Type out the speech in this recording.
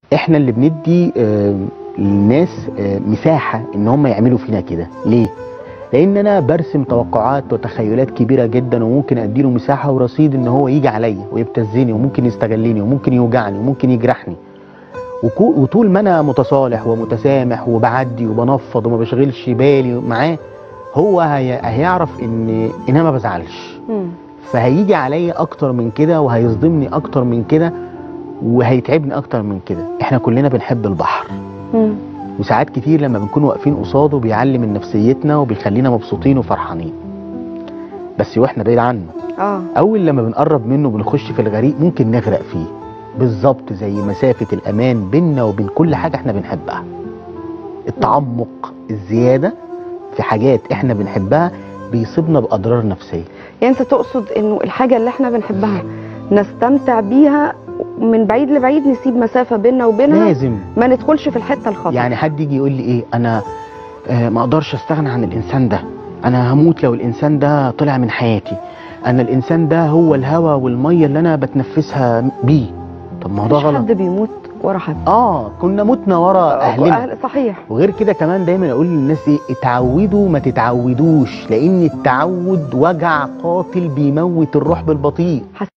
احنا اللي بندي آه، للناس آه، مساحه ان هم يعملوا فينا كده ليه لان انا برسم توقعات وتخيلات كبيره جدا وممكن اديله مساحه ورصيد ان هو يجي عليا ويبتزني وممكن يستغلني وممكن يوجعني وممكن يجرحني وكو- وطول ما انا متصالح ومتسامح وبعدي وبنفض وما بشغلش بالي معاه هو هي... هيعرف ان ان انا ما بزعلش مم. فهيجي عليا اكتر من كده وهيصدمني اكتر من كده وهيتعبني اكتر من كده احنا كلنا بنحب البحر مم. وساعات كتير لما بنكون واقفين قصاده بيعلي من نفسيتنا وبيخلينا مبسوطين وفرحانين بس واحنا بعيد عنه اه اول لما بنقرب منه بنخش في الغريق ممكن نغرق فيه بالظبط زي مسافة الأمان بيننا وبين كل حاجة احنا بنحبها التعمق الزيادة في حاجات احنا بنحبها بيصيبنا بأضرار نفسية يعني انت تقصد انه الحاجه اللي احنا بنحبها نستمتع بيها من بعيد لبعيد نسيب مسافه بيننا وبينها لازم ما ندخلش في الحته الخطر يعني حد يجي يقول لي ايه انا آه ما اقدرش استغنى عن الانسان ده انا هموت لو الانسان ده طلع من حياتي انا الانسان ده هو الهواء والميه اللي انا بتنفسها بيه طب ما هو ده مفيش غلط حد بيموت ورا حد اه كنا متنا ورا اهلنا أهل- صحيح وغير كده كمان دايما اقول للناس ايه اتعودوا ما تتعودوش لان التعود وجع قاتل بيموت الروح بالبطيء